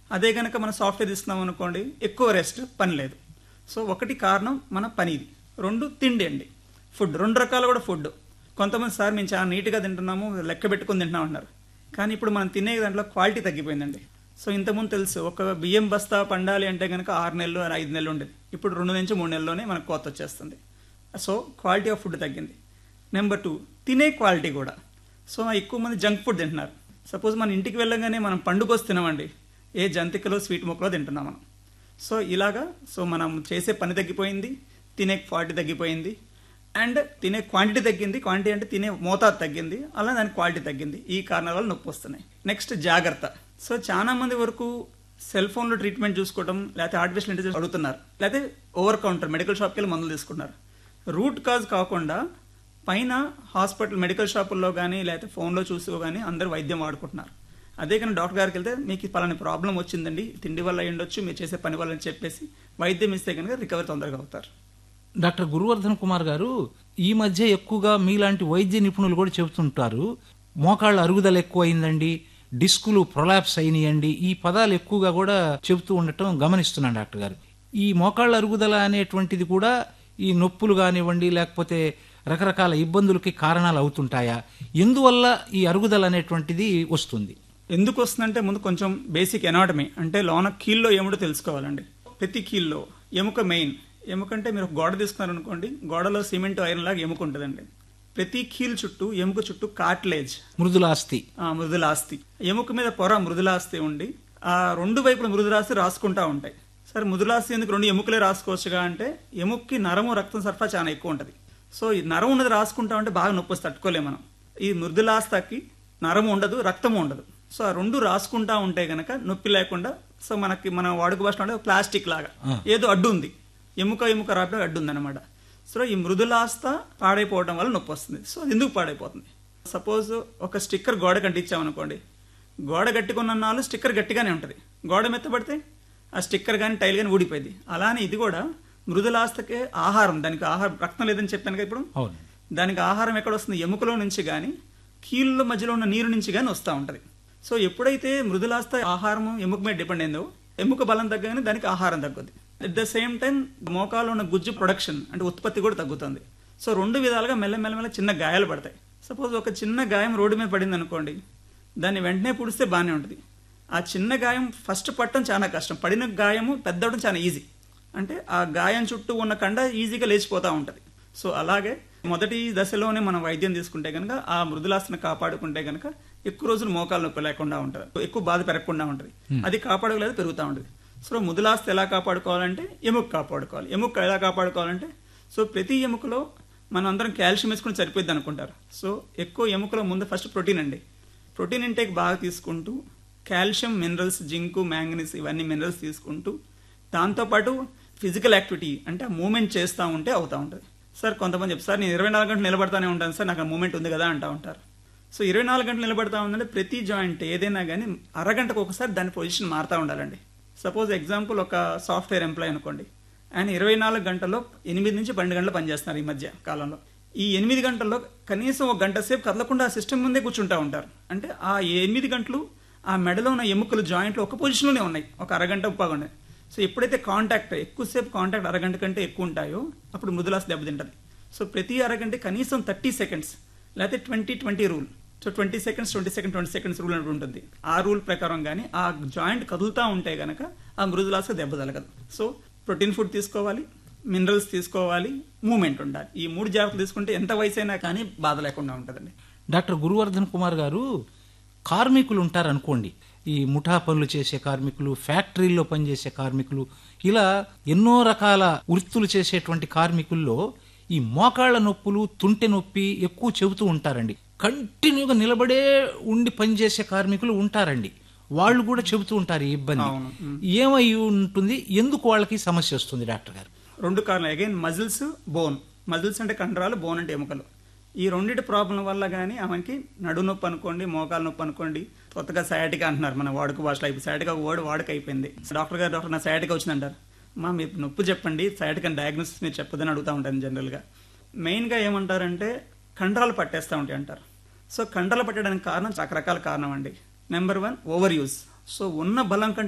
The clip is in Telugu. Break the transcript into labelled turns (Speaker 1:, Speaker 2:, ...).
Speaker 1: అదే కనుక మనం సాఫ్ట్వేర్ తీసుకున్నాం అనుకోండి ఎక్కువ రెస్ట్ పని లేదు సో ఒకటి కారణం మన పని ఇది రెండు తిండి అండి ఫుడ్ రెండు రకాలు కూడా ఫుడ్ కొంతమంది సార్ మేము చాలా నీట్గా తింటున్నాము లెక్క పెట్టుకుని తింటున్నాం అన్నారు కానీ ఇప్పుడు మనం తినే దాంట్లో క్వాలిటీ తగ్గిపోయిందండి సో ఇంతకుముందు తెలుసు ఒక బియ్యం బస్తా పండాలి అంటే కనుక ఆరు నెలలు ఐదు నెలలు ఉండేది ఇప్పుడు రెండు నుంచి మూడు నెలల్లోనే మనకు కోత వచ్చేస్తుంది సో క్వాలిటీ ఆఫ్ ఫుడ్ తగ్గింది నెంబర్ టూ తినే క్వాలిటీ కూడా సో ఎక్కువ మంది జంక్ ఫుడ్ తింటున్నారు సపోజ్ మన ఇంటికి వెళ్ళగానే మనం పండుకొసి తినమండి ఏ జంతికలో స్వీట్ ముక్కలో తింటున్నాం మనం సో ఇలాగా సో మనం చేసే పని తగ్గిపోయింది తినే క్వాలిటీ తగ్గిపోయింది అండ్ తినే క్వాంటిటీ తగ్గింది క్వాంటిటీ అంటే తినే మోతాదు తగ్గింది అలా దాని క్వాలిటీ తగ్గింది ఈ కారణాల వల్ల నొప్పి వస్తున్నాయి నెక్స్ట్ జాగ్రత్త సో చాలా మంది వరకు సెల్ ఫోన్లో ట్రీట్మెంట్ చూసుకోవడం లేకపోతే ఆర్టిఫిషియల్ ఇంటెలిజెన్స్ అడుగుతున్నారు లేకపోతే ఓవర్ కౌంటర్ మెడికల్ షాప్కి వెళ్ళి మందులు తీసుకున్నారు రూట్ కాజ్ కాకుండా పైన హాస్పిటల్ మెడికల్ షాపుల్లో కానీ లేకపోతే ఫోన్లో చూసుకో కానీ అందరూ వైద్యం వాడుకుంటున్నారు అదే కానీ డాక్టర్ గారికి వెళ్తే మీకు ఈ పలాని ప్రాబ్లం వచ్చిందండి తిండి వల్ల అయి ఉండొచ్చు మీరు చేసే పని వల్ల అని చెప్పేసి వైద్యం ఇస్తే కనుక రికవరీ తొందరగా అవుతారు
Speaker 2: డాక్టర్ గురువర్ధన్ కుమార్ గారు ఈ మధ్య ఎక్కువగా మీలాంటి వైద్య నిపుణులు కూడా చెబుతుంటారు మోకాళ్ళ అరుగుదల ఎక్కువ అయిందండి డిస్కులు ప్రొలాప్స్ అయినాయండి ఈ పదాలు ఎక్కువగా కూడా చెబుతూ ఉండటం గమనిస్తున్నాను డాక్టర్ గారు ఈ మోకాళ్ళ అరుగుదల అనేటువంటిది కూడా ఈ నొప్పులు కానివ్వండి లేకపోతే రకరకాల ఇబ్బందులకి కారణాలు అవుతుంటాయా ఎందువల్ల ఈ అరుగుదల అనేటువంటిది వస్తుంది
Speaker 1: ఎందుకు వస్తుందంటే ముందు కొంచెం బేసిక్ ఎనాటమీ అంటే లోన కీల్లో ఏమిటో తెలుసుకోవాలండి ప్రతి కీల్లో ఎముక మెయిన్ ఎముక అంటే మీరు ఒక గోడ తీసుకున్నారనుకోండి గోడలో సిమెంట్ ఐరన్ లాగా ఎముక ఉంటుందండి ప్రతి కీల్ చుట్టూ ఎముక చుట్టూ కాట్లేజ్
Speaker 2: మృదులాస్తి
Speaker 1: ఆ మృదులాస్తి ఎముక మీద పొర మృదులాస్తి ఉండి ఆ రెండు వైపుల మృదులాస్తి రాసుకుంటా ఉంటాయి సరే మృదులాస్తి ఎందుకు రెండు ఎముకలే రాసుకోవచ్చుగా అంటే ఎముకకి నరము రక్తం సరఫరా చాలా ఎక్కువ ఉంటుంది సో ఈ నరం ఉన్నది రాసుకుంటా ఉంటే బాగా నొప్పి వస్తే తట్టుకోలేము మనం ఈ మృదులాస్తకి నరము ఉండదు రక్తము ఉండదు సో ఆ రెండు రాసుకుంటా ఉంటే గనక నొప్పి లేకుండా సో మనకి మన వాడుక భాషలో అంటే ప్లాస్టిక్ లాగా ఏదో అడ్డు ఉంది ఎముక ఎముక రాపడం అడ్డు ఉంది అనమాట సో ఈ మృదులాస్త పాడైపోవడం వల్ల నొప్పి వస్తుంది సో అది ఎందుకు పాడైపోతుంది సపోజ్ ఒక స్టిక్కర్ గోడ కంటించామనుకోండి గోడ గట్టికున్న నాళ్ళు స్టిక్కర్ గట్టిగానే ఉంటుంది గోడ మెత్తబడితే ఆ స్టిక్కర్ కానీ టైల్ కానీ ఊడిపోయింది అలానే ఇది కూడా మృదులాస్తకే ఆహారం దానికి ఆహారం రక్తం లేదని చెప్పాను కదా ఇప్పుడు
Speaker 2: అవును
Speaker 1: దానికి ఆహారం ఎక్కడ వస్తుంది ఎముకలో నుంచి కానీ కీళ్ళ మధ్యలో ఉన్న నీరు నుంచి కానీ వస్తూ ఉంటుంది సో ఎప్పుడైతే మృదులాస్త ఆహారం ఎముక మీద డిపెండ్ అయిందో ఎముక బలం తగ్గగానే దానికి ఆహారం తగ్గుద్ది అట్ ద సేమ్ టైం మోకాల్లో ఉన్న గుజ్జు ప్రొడక్షన్ అంటే ఉత్పత్తి కూడా తగ్గుతుంది సో రెండు విధాలుగా మెల్ల మెల్ల మెల్ల చిన్న గాయాలు పడతాయి సపోజ్ ఒక చిన్న గాయం రోడ్డు మీద పడింది అనుకోండి దాన్ని వెంటనే పుడిస్తే బాగానే ఉంటుంది ఆ చిన్న గాయం ఫస్ట్ పట్టడం చాలా కష్టం పడిన గాయము పెద్దవడం చాలా ఈజీ అంటే ఆ గాయం చుట్టూ ఉన్న కండ ఈజీగా లేచిపోతూ ఉంటుంది సో అలాగే మొదటి దశలోనే మనం వైద్యం తీసుకుంటే కనుక ఆ మృదులాసన కాపాడుకుంటే కనుక ఎక్కువ రోజులు మోకాలు నొప్పి లేకుండా ఉంటుంది ఎక్కువ బాధ పెరగకుండా ఉంటుంది అది కాపాడగలేదు పెరుగుతూ ఉంటుంది సో మృదులాస్త ఎలా కాపాడుకోవాలంటే ఎముక కాపాడుకోవాలి ఎముక ఎలా కాపాడుకోవాలంటే సో ప్రతి ఎముకలో మనం అందరం కాల్షియం వేసుకుని సరిపోద్ది అనుకుంటారు సో ఎక్కువ ఎముకలో ముందు ఫస్ట్ ప్రోటీన్ అండి ప్రోటీన్ ఇంటేక్ బాగా తీసుకుంటూ కాల్షియం మినరల్స్ జింకు మ్యాంగనీస్ ఇవన్నీ మినరల్స్ తీసుకుంటూ దాంతోపాటు ఫిజికల్ యాక్టివిటీ అంటే మూమెంట్ చేస్తూ ఉంటే అవుతూ ఉంటుంది సార్ కొంతమంది చెప్తారు సార్ నేను ఇరవై నాలుగు గంటలు నిలబడతానే ఉంటాను సార్ నాకు మూమెంట్ ఉంది కదా అంటూ ఉంటారు సో ఇరవై నాలుగు గంటలు నిలబడతా ఉందంటే ప్రతి జాయింట్ ఏదైనా కానీ అరగంటకు ఒకసారి దాని పొజిషన్ మారుతూ ఉండాలండి సపోజ్ ఎగ్జాంపుల్ ఒక సాఫ్ట్వేర్ ఎంప్లాయ్ అనుకోండి ఆయన ఇరవై నాలుగు గంటల్లో ఎనిమిది నుంచి పన్నెండు గంటలు పనిచేస్తున్నారు ఈ మధ్య కాలంలో ఈ ఎనిమిది గంటల్లో కనీసం ఒక గంట సేపు కదలకుండా ఆ సిస్టమ్ ముందే కూర్చుంటా ఉంటారు అంటే ఆ ఎనిమిది గంటలు ఆ మెడలో ఉన్న ఎముకలు జాయింట్లు ఒక పొజిషన్లోనే ఉన్నాయి ఒక అరగంట ఉప్పగా సో ఎప్పుడైతే కాంటాక్ట్ ఎక్కువసేపు కాంటాక్ట్ అరగంట కంటే ఎక్కువ ఉంటాయో అప్పుడు మృదులాస్ దెబ్బతింటది సో ప్రతి అరగంట కనీసం థర్టీ సెకండ్స్ లేకపోతే twenty twenty rule so twenty seconds twenty second twenty seconds rule అంటూ ఉంటుంది ఆ రూల్ ప్రకారం కానీ ఆ జాయింట్ కదులుతూ ఉంటే గనక ఆ మృదులాస్కి దెబ్బ తగలదు సో ప్రోటీన్ ఫుడ్ తీసుకోవాలి మినరల్స్ తీసుకోవాలి మూమెంట్ ఉండాలి ఈ మూడు జాగ్రత్తలు తీసుకుంటే ఎంత వయసు అయినా కానీ బాధ లేకుండా ఉంటుందండి
Speaker 2: డాక్టర్ గురువర్ధన్ కుమార్ గారు కార్మికులు ఉంటారు అనుకోండి ఈ ముఠా పనులు చేసే కార్మికులు ఫ్యాక్టరీల్లో పనిచేసే కార్మికులు ఇలా ఎన్నో రకాల వృత్తులు చేసేటువంటి కార్మికుల్లో ఈ మోకాళ్ళ నొప్పులు తుంటె నొప్పి ఎక్కువ చెబుతూ ఉంటారండి కంటిన్యూగా నిలబడే ఉండి పనిచేసే కార్మికులు ఉంటారండి వాళ్ళు కూడా చెబుతూ ఉంటారు ఈ ఇబ్బంది
Speaker 1: అవును.
Speaker 2: ఏమై ఉంటుంది ఎందుకు వాళ్ళకి సమస్య వస్తుంది డాక్టర్ గారు
Speaker 1: రెండు కారణాలు అగైన్ మజిల్స్ బోన్ మజిల్స్ అంటే కండరాలు బోన్ అంటే ఎముకలు ఈ రెండింటి ప్రాబ్లం వల్ల కానీ ఆమెకి నడు నొప్పి అనుకోండి మోకాలు నొప్పి అనుకోండి కొత్తగా సయాటిక అంటున్నారు మన వాడుక భాషలో అయిపోయి సయాటిక ఒక వర్డ్ వాడుక అయిపోయింది డాక్టర్ గారు డాక్టర్ నా సయాటిక వచ్చిందంటారు మా మీరు నొప్పి చెప్పండి సయాటిక డయాగ్నోసిస్ మీరు చెప్పదని అడుగుతూ ఉంటాను జనరల్గా మెయిన్గా ఏమంటారంటే కండరాలు పట్టేస్తూ ఉంటాయి అంటారు సో కండరాలు పట్టడానికి కారణం రకరకాల కారణం అండి number one over use so ఉన్న బలం కంటే